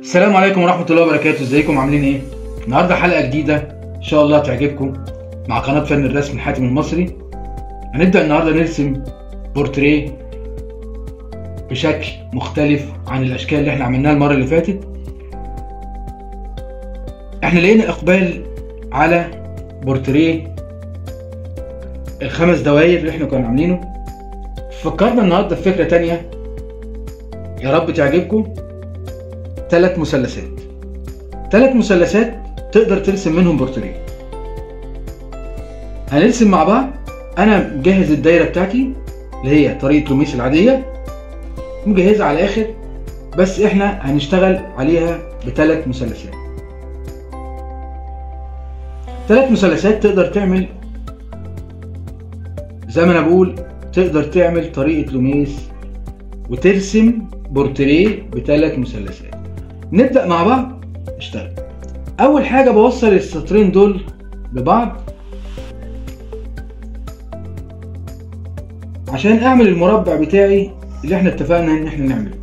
السلام عليكم ورحمة الله وبركاته ازيكم عاملين ايه؟ النهاردة حلقة جديدة ان شاء الله تعجبكم مع قناة فن الرسم الحاتم المصري هنبدأ النهاردة نرسم بورتريه بشكل مختلف عن الاشكال اللي احنا عملناها المرة اللي فاتت احنا لقينا اقبال على بورتريه الخمس دواير اللي احنا كنا عاملينه فكرنا النهارده في فكرة تانية يا رب تعجبكم ثلاث مثلثات ثلاث مثلثات تقدر ترسم منهم بورتريه هنرسم مع بعض انا مجهز الدايره بتاعتي اللي هي طريقه لوميس العاديه مجهزها على الاخر بس احنا هنشتغل عليها بثلاث مثلثات ثلاث مثلثات تقدر تعمل زي ما انا بقول تقدر تعمل طريقه لوميس وترسم بورتريه بثلاث مثلثات نبدا مع بعض نشتغل اول حاجه بوصل السطرين دول ببعض عشان اعمل المربع بتاعي اللي احنا اتفقنا ان احنا نعمله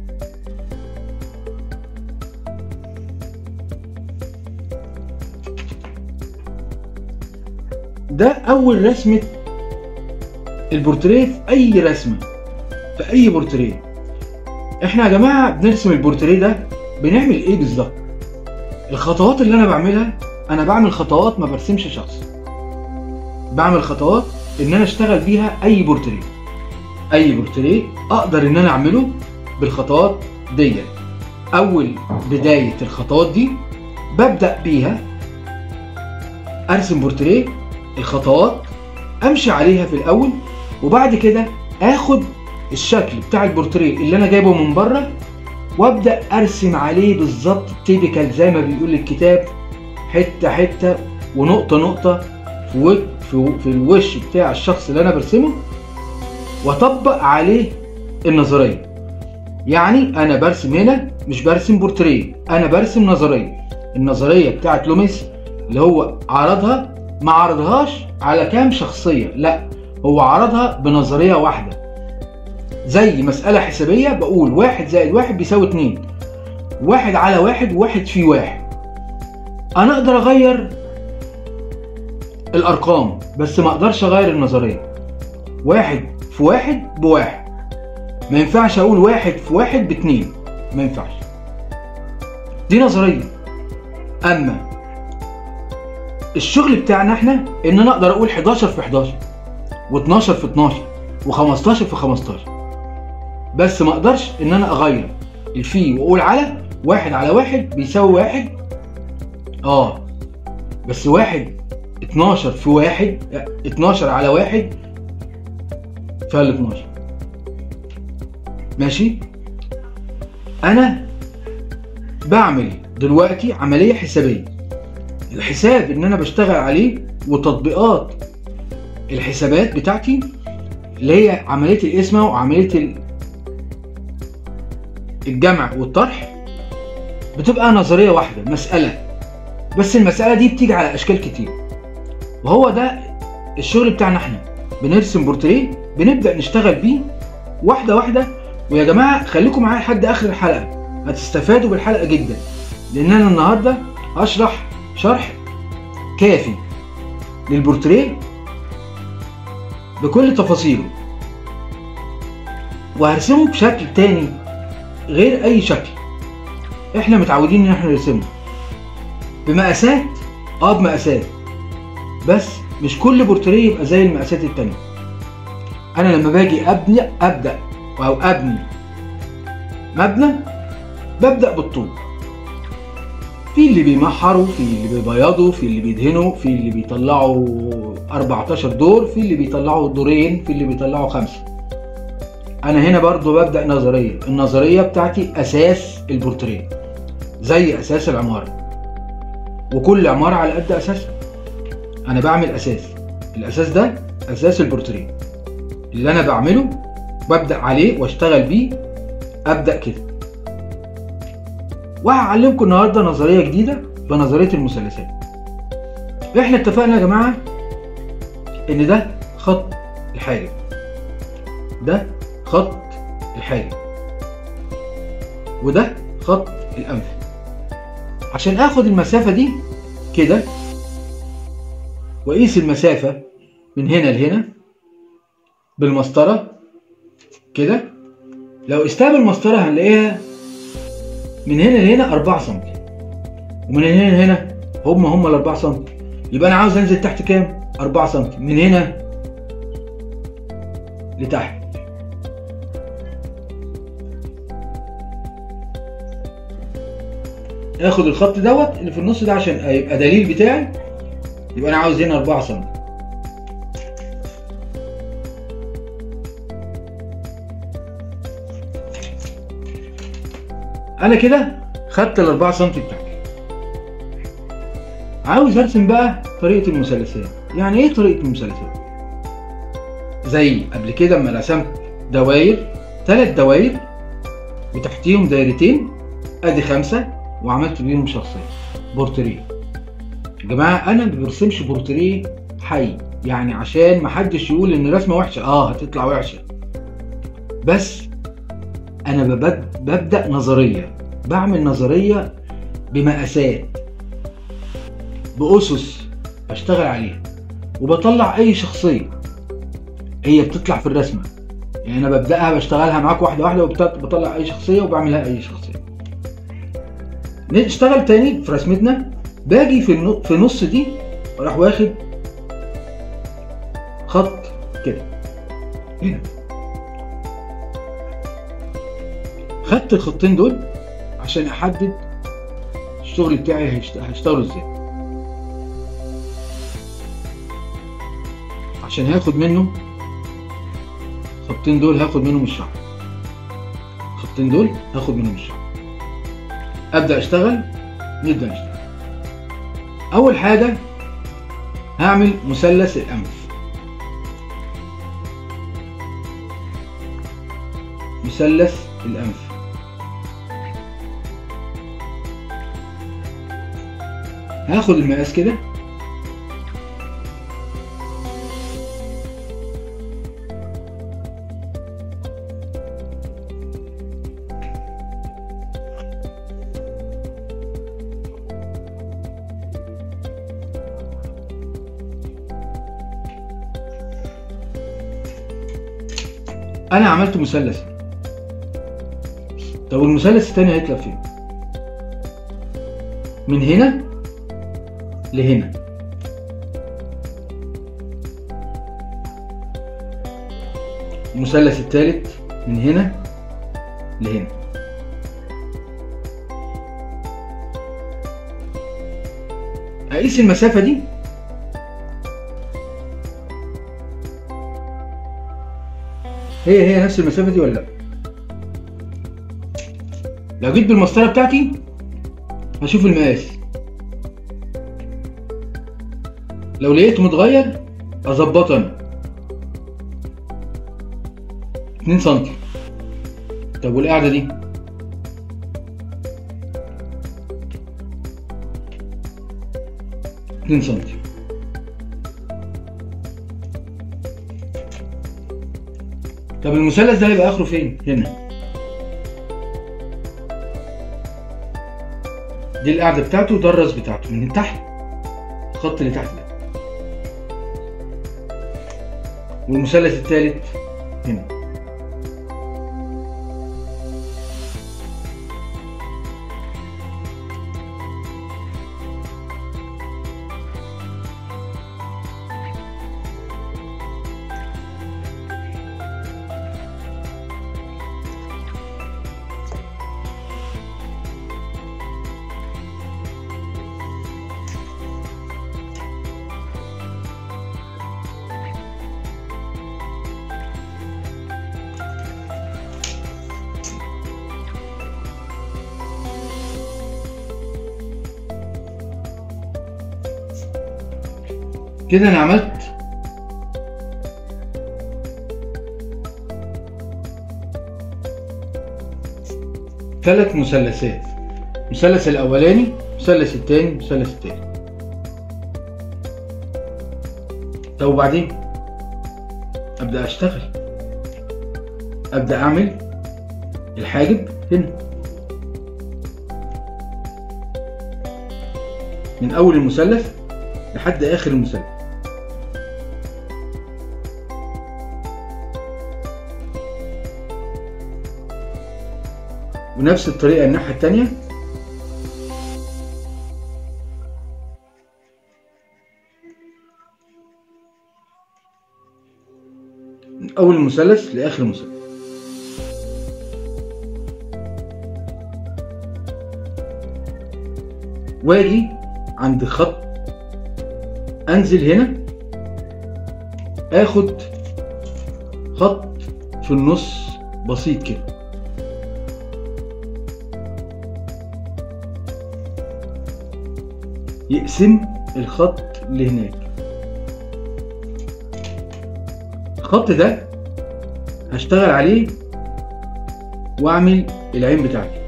ده اول رسمه البورتريه في اي رسمه في اي بورتريه احنا يا جماعه بنرسم البورتريه ده بنعمل ايه بالظبط الخطوات اللي انا بعملها انا بعمل خطوات ما برسمش شخص بعمل خطوات ان انا اشتغل بيها اي بورتريه اي بورتريه اقدر ان انا اعمله بالخطوات دي اول بدايه الخطوات دي ببدا بيها ارسم بورتريه الخطوات امشي عليها في الاول وبعد كده اخد الشكل بتاع البورتريه اللي انا جايبه من بره وابدا ارسم عليه بالظبط تيبيكال زي ما بيقول الكتاب حته حته ونقطه نقطه في و... في, في الوش بتاع الشخص اللي انا برسمه واطبق عليه النظريه يعني انا برسم هنا مش برسم بورتريه انا برسم نظريه النظريه بتاعت لوميس اللي هو عرضها ما عرضهاش على كام شخصيه لا هو عرضها بنظريه واحده زي مسألة حسابية بقول واحد زائد واحد بيساوي اتنين واحد على واحد واحد في واحد أنا أقدر أغير الأرقام بس ما أقدرش أغير النظرية واحد في واحد بواحد ما ينفعش أقول واحد في واحد باتنين ما ينفعش دي نظرية أما الشغل بتاعنا احنا ان انا اقدر اقول 11 في 11 و12 في 12 و15 في 15 بس ما اقدرش ان انا اغير الفي واقول على واحد على واحد بيساوي واحد اه بس واحد 12 في واحد 12 على واحد فال 12 ماشي انا بعمل دلوقتي عملية حسابية الحساب ان انا بشتغل عليه وتطبيقات الحسابات بتاعتي اللي هي عملية القسمة وعملية الجمع والطرح بتبقى نظرية واحدة مسألة بس المسألة دي بتيجي على أشكال كتير وهو ده الشغل بتاعنا احنا بنرسم بورتريه بنبدأ نشتغل بيه واحدة واحدة ويا جماعة خليكم معايا لحد آخر الحلقة هتستفادوا بالحلقة جدا لأن أنا النهاردة هشرح شرح كافي للبورتريه بكل تفاصيله وهرسمه بشكل تاني غير اي شكل احنا متعودين ان احنا نرسمه بمقاسات اه بمقاسات بس مش كل بورتريه يبقى زي المقاسات التانية انا لما باجي ابني ابدا او ابني مبنى ببدا بالطول في اللي بيمحروا في اللي بيبيضوا في اللي بيدهنوا في اللي بيطلعوا 14 دور في اللي بيطلعوا دورين في اللي بيطلعوا خمسه انا هنا برضو ببدا نظريه النظريه بتاعتي اساس البورتريه زي اساس العماره وكل عماره على قد اساسها انا بعمل اساس الاساس ده اساس البورتريه اللي انا بعمله ببدا عليه واشتغل بيه ابدا كده وهعلمكم النهارده نظريه جديده بنظريه المثلثات احنا اتفقنا يا جماعه ان ده خط الحاجب ده خط الحاجب وده خط الانف عشان اخد المسافة دي كده واقيس المسافة من هنا لهنا بالمسطرة كده لو قستها بالمسطرة هنلاقيها من هنا لهنا 4 سم ومن هنا لهنا هم هم ال 4 سم يبقى انا عاوز انزل تحت كام؟ 4 سم من هنا لتحت اخد الخط دوت اللي في النص ده عشان يبقى دليل بتاعي يبقى انا عاوز هنا 4 سم انا كده خدت ال 4 سم بتاعتي عاوز ارسم بقى طريقه المثلثات يعني ايه طريقه المثلثات زي قبل كده اما رسمت دواير ثلاث دواير وتحتيهم دايرتين ادي خمسه وعملت بيهم شخصيه بورتريه يا جماعه انا ما برسمش بورتريه حي يعني عشان محدش يقول ان الرسمه وحشه اه هتطلع وحشه بس انا ببد- ببدا نظريه بعمل نظريه بمقاسات باسس بشتغل عليها وبطلع اي شخصيه هي بتطلع في الرسمه يعني انا ببداها بشتغلها معاك واحده واحده وبطلع اي شخصيه وبعملها اي شخصيه نشتغل تاني في رسمتنا باجي في النو- في نص دي راح واخد خط كده هنا خدت الخطين دول عشان احدد الشغل بتاعي هيشت- هشتغله ازاي عشان هاخد منه الخطين دول هاخد منهم الشعر الخطين دول هاخد منهم الشعر ابدا اشتغل نبدا نشتغل اول حاجه هعمل مثلث الانف مثلث الانف هاخد المقاس كده انا عملت مثلث طب المثلث التاني هيطلع فين من هنا لهنا المثلث التالت من هنا لهنا اقيس المسافة دي هي هي نفس المسافة دي ولا لا لو جيت بالمسطرة بتاعتي هشوف المقاس لو لقيته متغير اظبطه انا 2 سنتي طب والقاعدة دي اتنين سنتي طب المثلث ده هيبقى اخره فين؟ هنا دي القاعدة بتاعته وده الراس بتاعته من تحت الخط اللي تحت ده والمثلث التالت هنا كده انا عملت ثلاث مثلثات المثلث الاولاني المثلث الثاني المثلث الثالث طب وبعدين ابدا اشتغل ابدا اعمل الحاجب هنا من اول المثلث لحد اخر المثلث ونفس الطريقة الناحية التانية من أول المثلث لآخر المثلث واجي عند خط انزل هنا اخد خط في النص بسيط كده يقسم الخط اللي هناك الخط ده هشتغل عليه واعمل العين بتاعتي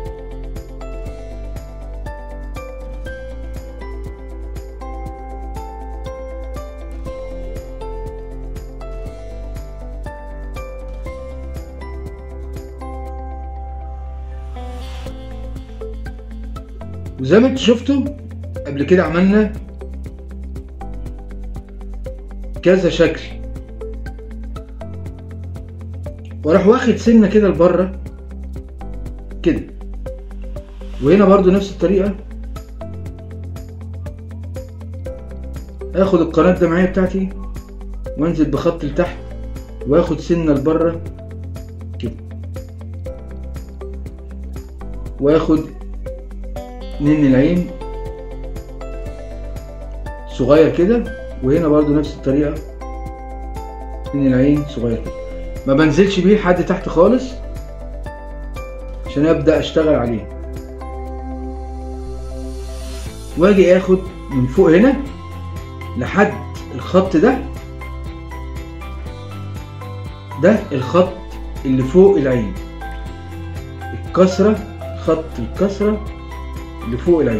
وزي ما انتوا شفتوا قبل كده عملنا كذا شكل واروح واخد سنه كده لبره كده وهنا برضو نفس الطريقه اخد القناه الدمعيه بتاعتي وانزل بخط لتحت واخد سنه لبره كده واخد نن العين صغير كده وهنا برضو نفس الطريقة نن العين صغير كده ما بنزلش بيه لحد تحت خالص عشان ابدأ اشتغل عليه واجي اخد من فوق هنا لحد الخط ده ده الخط اللي فوق العين الكسرة خط الكسرة اللي فوق العين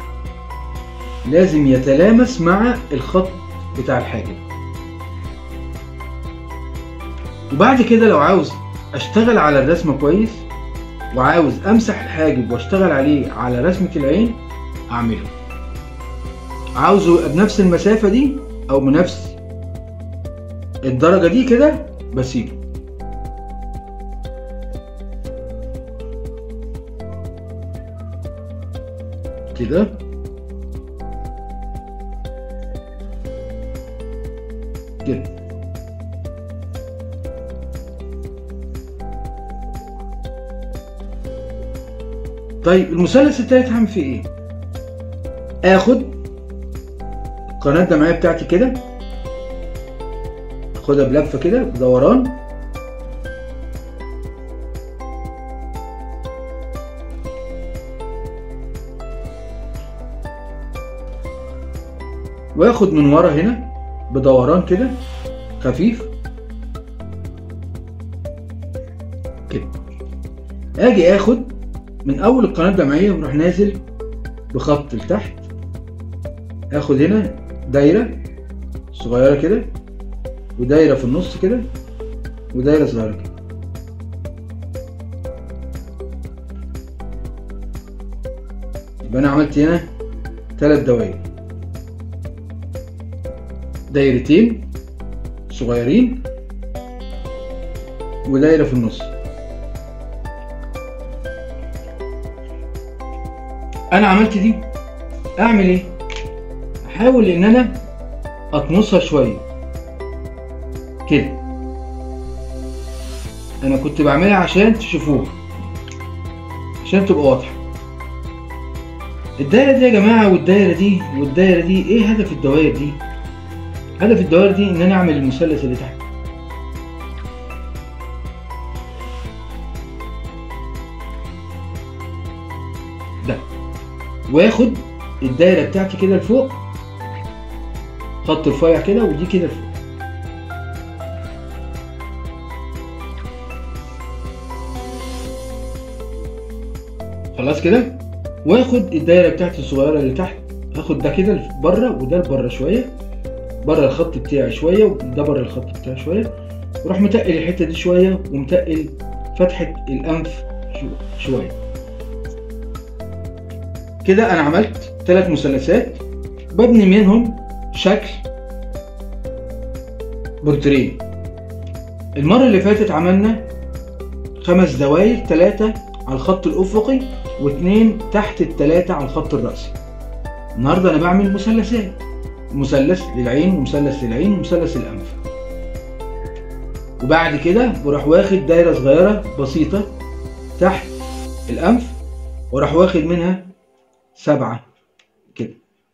لازم يتلامس مع الخط بتاع الحاجب وبعد كده لو عاوز اشتغل على الرسمة كويس وعاوز امسح الحاجب واشتغل عليه على رسمة العين اعمله عاوزه يبقى بنفس المسافة دي او بنفس الدرجة دي كده بسيبه كده كده طيب المثلث التالت هعمل فيه ايه اخد القناة الدمعية بتاعتي كده اخدها بلفة كده بدوران واخد من ورا هنا بدوران كده خفيف كده اجي اخد من اول القناه الدمعيه واروح نازل بخط لتحت اخد هنا دايره صغيره كده ودايره في النص كده ودايره صغيره كده يبقى انا عملت هنا ثلاث دوائر دايرتين صغيرين ودايرة في النص انا عملت دي اعمل ايه احاول ان انا اطمسها شوية كده انا كنت بعملها عشان تشوفوها عشان تبقى واضحة الدايرة دي يا جماعة والدايرة دي والدايرة دي ايه هدف الدوائر دي هدف الدوائر دي ان انا اعمل المثلث اللي تحت ده واخد الدايره بتاعتي كده لفوق خط رفيع كده ودي كده لفوق خلاص كده واخد الدايره بتاعتي الصغيره اللي تحت اخد ده كده بره وده لبره شويه بره الخط بتاعي شويه وده بره الخط بتاعي شويه واروح متقل الحته دي شويه ومتقل فتحه الانف شويه كده انا عملت ثلاث مثلثات ببني منهم شكل بورتريه المرة اللي فاتت عملنا خمس دواير ثلاثة على الخط الأفقي واثنين تحت الثلاثة على الخط الرأسي النهاردة أنا بعمل مثلثات مثلث للعين ومثلث للعين ومثلث الأنف وبعد كده بروح واخد دايرة صغيرة بسيطة تحت الأنف وراح واخد منها سبعة كده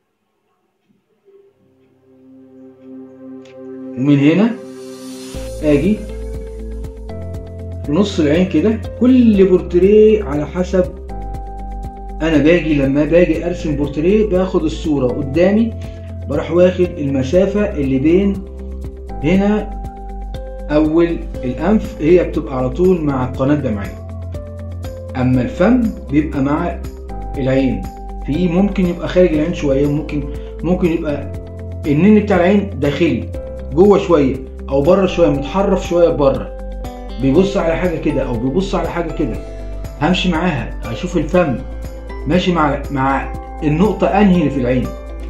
ومن هنا اجي في نص العين كده كل بورتريه على حسب انا باجي لما باجي ارسم بورتريه باخد الصورة قدامي بروح واخد المسافة اللي بين هنا اول الانف هي بتبقى على طول مع القناة الدمعية اما الفم بيبقى مع العين في ممكن يبقى خارج العين شوية ممكن ممكن يبقى النن بتاع العين داخلي جوه شوية او بره شوية متحرف شوية بره بيبص على حاجة كده او بيبص على حاجة كده همشي معاها هشوف الفم ماشي مع مع النقطة انهي اللي في العين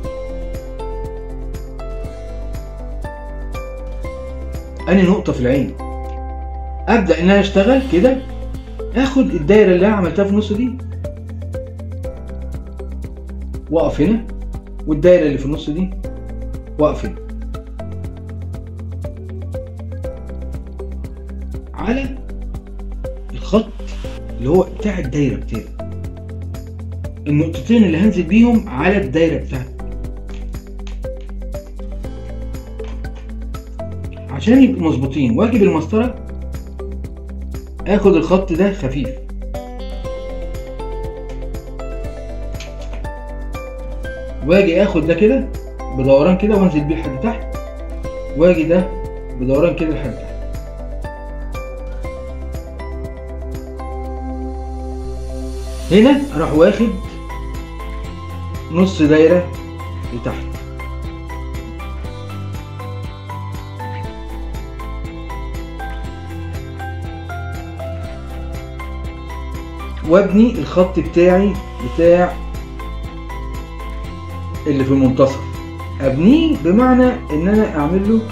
انهي نقطة في العين ابدأ ان انا اشتغل كده اخد الدايرة اللي انا عملتها في النص دي واقف هنا والدايرة اللي في النص دي واقف هنا على الخط اللي هو بتاع الدايرة بتاعي النقطتين اللي هنزل بيهم على الدايرة بتاعتي عشان يبقوا مظبوطين واجي بالمسطرة اخد الخط ده خفيف واجي اخد ده كده بدوران كده وانزل بيه لحد تحت واجي ده بدوران كده لحد تحت هنا اروح واخد نص دايره لتحت وابني الخط بتاعي بتاع اللي في المنتصف ابنيه بمعنى ان انا اعمل له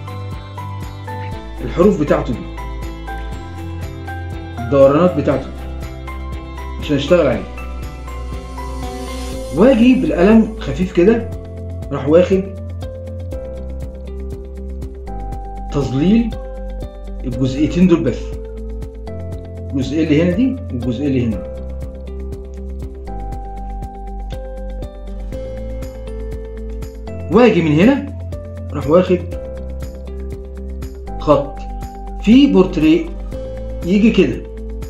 الحروف بتاعته دي الدورانات بتاعته عشان اشتغل عليه واجي بالقلم خفيف كده راح واخد تظليل الجزئيتين دول بس الجزئيه اللي هنا دي والجزئيه اللي هنا واجي من هنا راح واخد خط في بورتريه يجي كده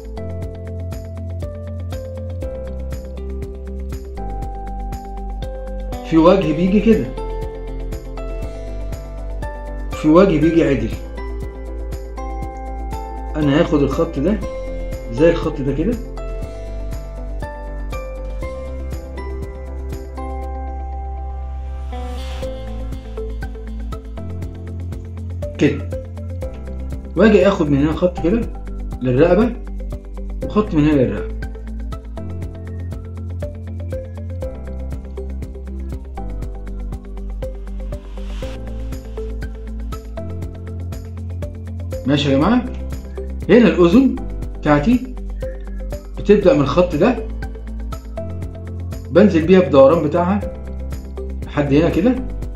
في وجه بيجي كده في وجه بيجي عدل انا هاخد الخط ده زي الخط ده كده كده واجي اخد من هنا خط كده للرقبة وخط من هنا للرقبة ماشي يا جماعة هنا الأذن بتاعتي بتبدأ من الخط ده بنزل بيها بدوران بتاعها لحد هنا كده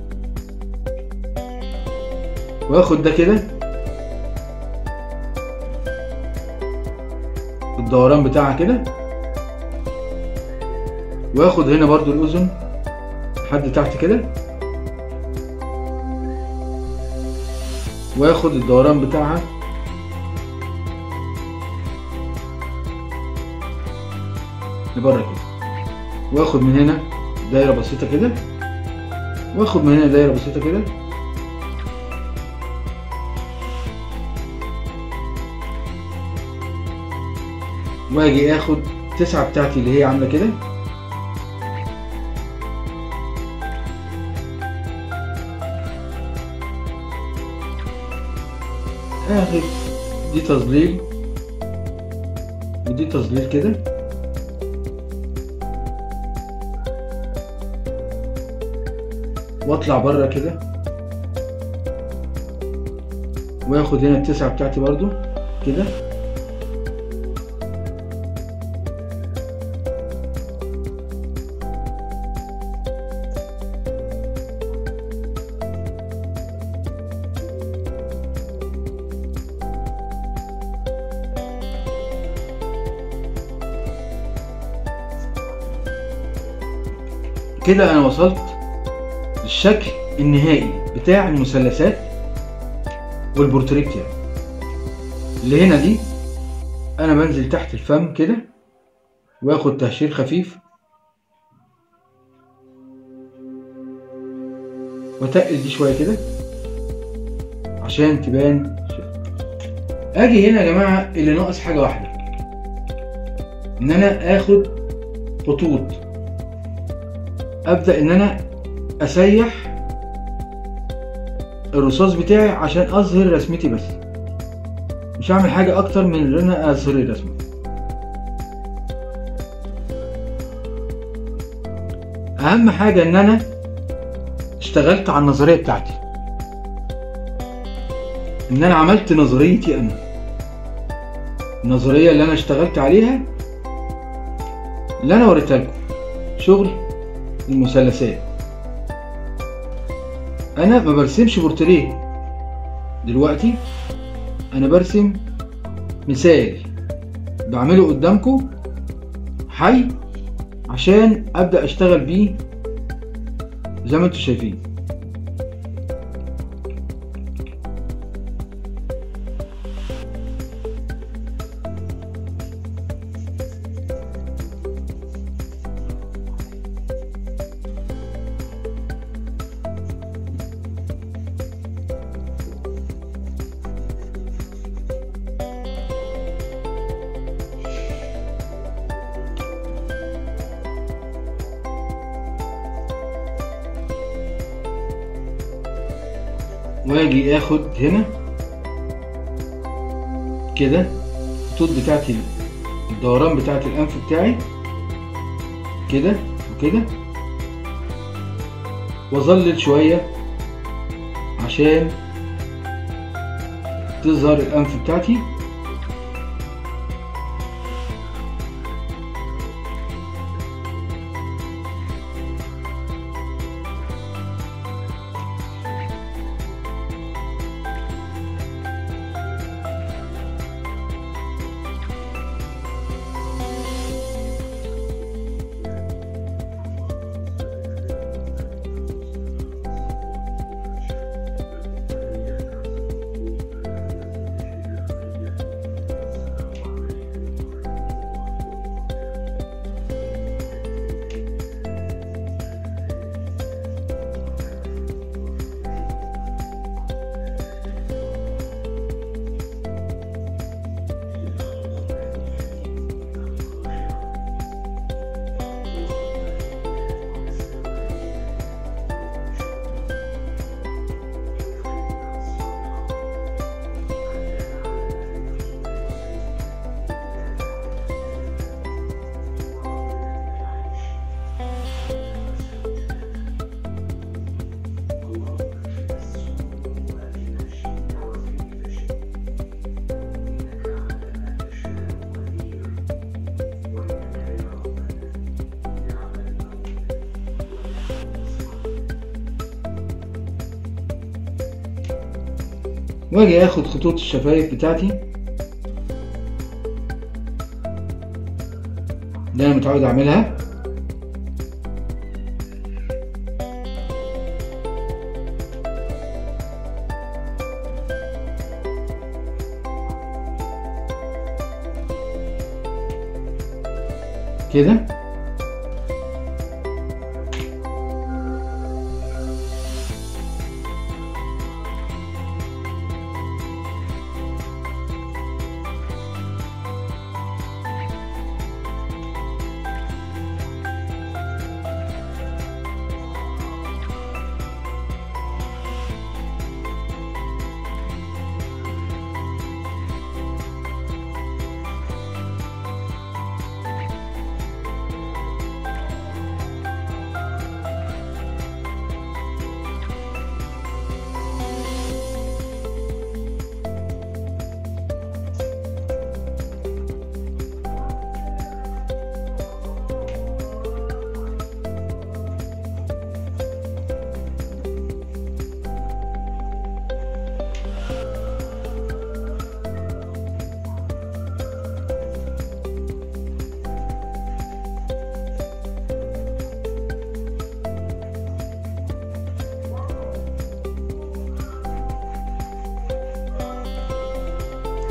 واخد ده كده الدوران بتاعها كده واخد هنا برضو الأذن لحد تحت كده واخد الدوران بتاعها لبره كده واخد من هنا دايرة بسيطة كده واخد من هنا دايرة بسيطة كده واجي اخد تسعة بتاعتي اللي هي عاملة كده اخد دي تظليل ودي تظليل كده واطلع بره كده واخد هنا التسعة بتاعتي برضو كده كده انا وصلت للشكل النهائي بتاع المثلثات والبورتريه بتاعي اللي هنا دي انا بنزل تحت الفم كده واخد تهشير خفيف واتقل دي شويه كده عشان تبان اجي هنا يا جماعه اللي ناقص حاجه واحده ان انا اخد خطوط ابدا ان انا اسيح الرصاص بتاعي عشان اظهر رسمتي بس مش هعمل حاجه اكتر من ان انا اظهر الرسمه اهم حاجه ان انا اشتغلت على النظريه بتاعتي ان انا عملت نظريتي انا النظريه اللي انا اشتغلت عليها اللي انا وريتها لكم شغل المثلثات انا ما برسمش بورتريه دلوقتي انا برسم مثال بعمله قدامكم حي عشان ابدا اشتغل بيه زي ما انتم شايفين واجي اخد هنا كده الخطوط بتاعت الدوران بتاعت الانف بتاعي كده وكده واظلل شوية عشان تظهر الانف بتاعتي واجي اخد خطوط الشفايف بتاعتي اللي انا متعود اعملها كده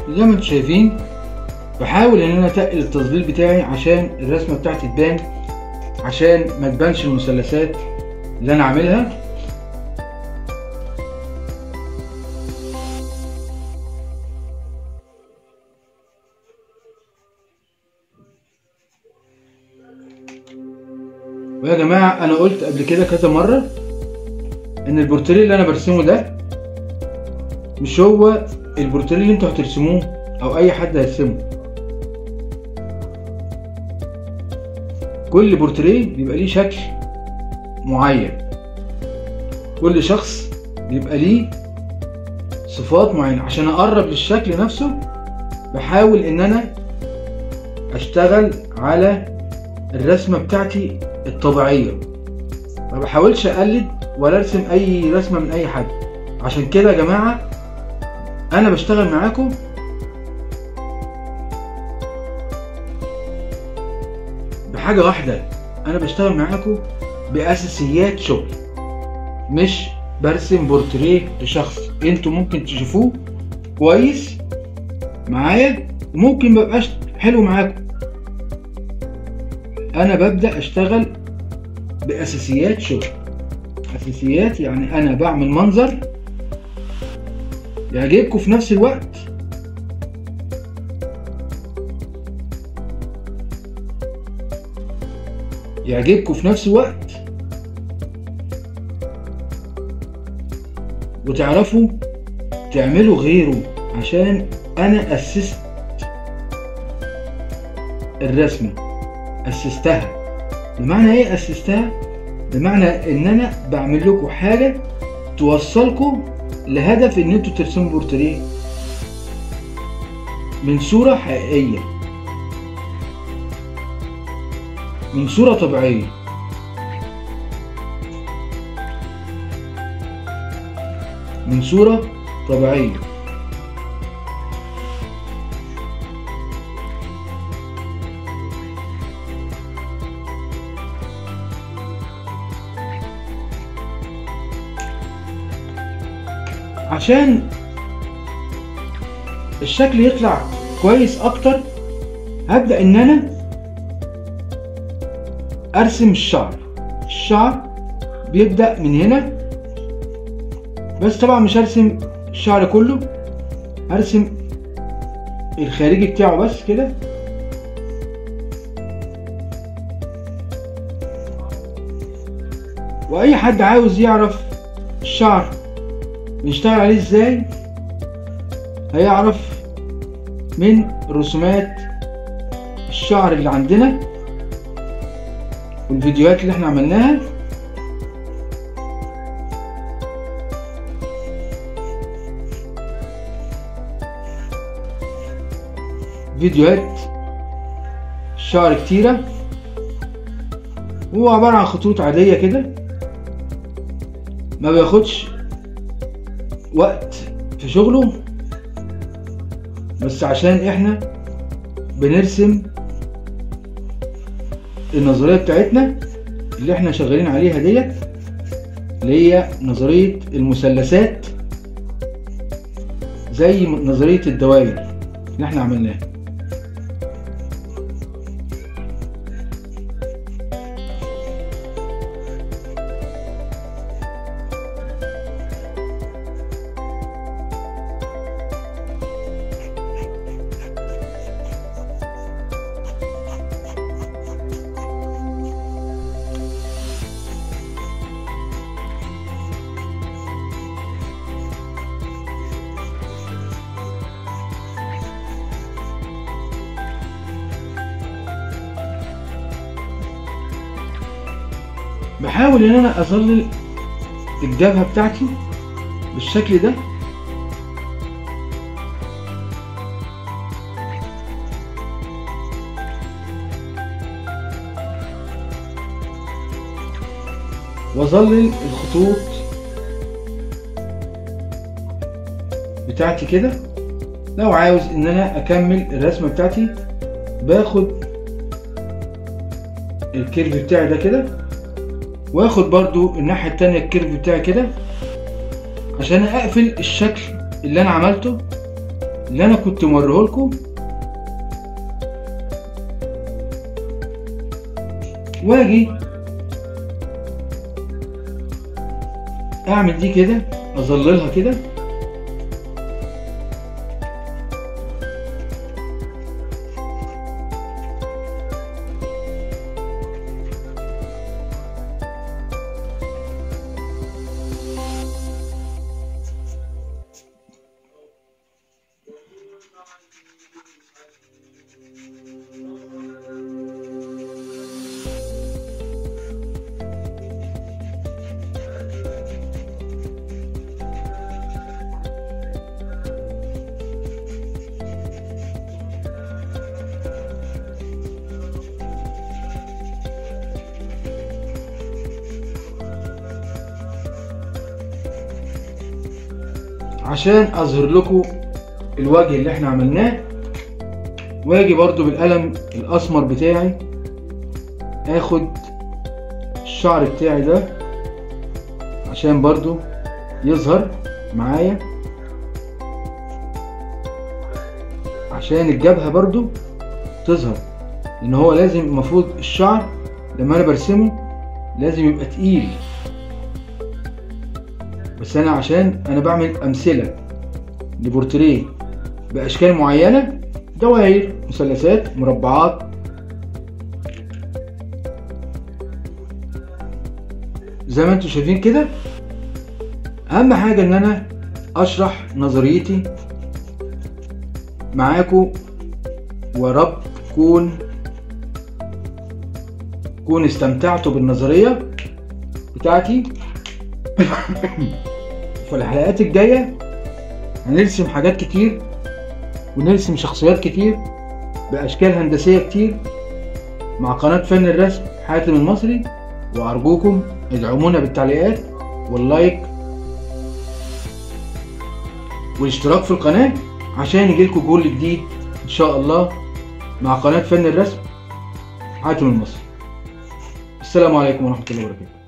زي ما انتم شايفين بحاول ان انا اتقل التظليل بتاعي عشان الرسمه بتاعتي تبان عشان ما تبانش المثلثات اللي انا عاملها ويا جماعة أنا قلت قبل كده كذا مرة إن البورتريه اللي أنا برسمه ده مش هو البورتريه اللي انتوا هترسموه أو أي حد هيرسمه كل بورتريه بيبقى ليه شكل معين كل شخص بيبقى ليه صفات معينة عشان أقرب للشكل نفسه بحاول إن أنا أشتغل على الرسمة بتاعتي الطبيعية ما بحاولش اقلد ولا ارسم اي رسمة من اي حد عشان كده يا جماعة انا بشتغل معاكم بحاجة واحدة انا بشتغل معاكم باساسيات شغل مش برسم بورتريه لشخص انتوا ممكن تشوفوه كويس معايا وممكن مبقاش حلو معاكم انا ببدا اشتغل باساسيات شغل اساسيات يعني انا بعمل منظر يعجبكم في نفس الوقت يعجبكم في نفس الوقت وتعرفوا تعملوا غيره عشان انا اسست الرسمه اسستها بمعنى ايه اسستها بمعنى ان انا بعمل لكم حاجه توصلكم لهدف ان انتوا ترسموا بورتريه من صوره حقيقيه من صوره طبيعيه من صوره طبيعيه عشان الشكل يطلع كويس اكتر هبدأ ان انا ارسم الشعر الشعر بيبدأ من هنا بس طبعا مش هرسم الشعر كله هرسم الخارجي بتاعه بس كده واي حد عاوز يعرف الشعر نشتغل عليه ازاي هيعرف من رسومات الشعر اللي عندنا والفيديوهات اللي احنا عملناها فيديوهات شعر كتيرة هو عبارة عن خطوط عادية كده ما بياخدش وقت في شغله بس عشان احنا بنرسم النظرية بتاعتنا اللي احنا شغالين عليها ديت اللي هي نظرية المثلثات زي نظرية الدوائر اللي احنا عملناها بحاول ان انا اظلل الجبهة بتاعتي بالشكل ده واظلل الخطوط بتاعتي كده لو عاوز ان انا اكمل الرسمة بتاعتي باخد الكيرف بتاعي ده كده واخد برضو الناحية التانية الكيرف بتاعي كده عشان اقفل الشكل اللي انا عملته اللي انا كنت موريه لكم واجي اعمل دي كده اظللها كده عشان اظهر لكم الوجه اللي احنا عملناه واجي برضو بالقلم الاسمر بتاعي اخد الشعر بتاعي ده عشان برضو يظهر معايا عشان الجبهة برضو تظهر لان هو لازم المفروض الشعر لما انا برسمه لازم يبقى تقيل بس انا عشان انا بعمل امثله لبورتريه باشكال معينه دوائر مثلثات مربعات زي ما انتم شايفين كده اهم حاجه ان انا اشرح نظريتي معاكم ورب تكون تكون استمتعتوا بالنظريه بتاعتي في الحلقات الجاية هنرسم حاجات كتير ونرسم شخصيات كتير بأشكال هندسية كتير مع قناة فن الرسم حاتم المصري وأرجوكم ادعمونا بالتعليقات واللايك والاشتراك في القناة عشان يجيلكوا كل جديد إن شاء الله مع قناة فن الرسم حاتم المصري السلام عليكم ورحمة الله وبركاته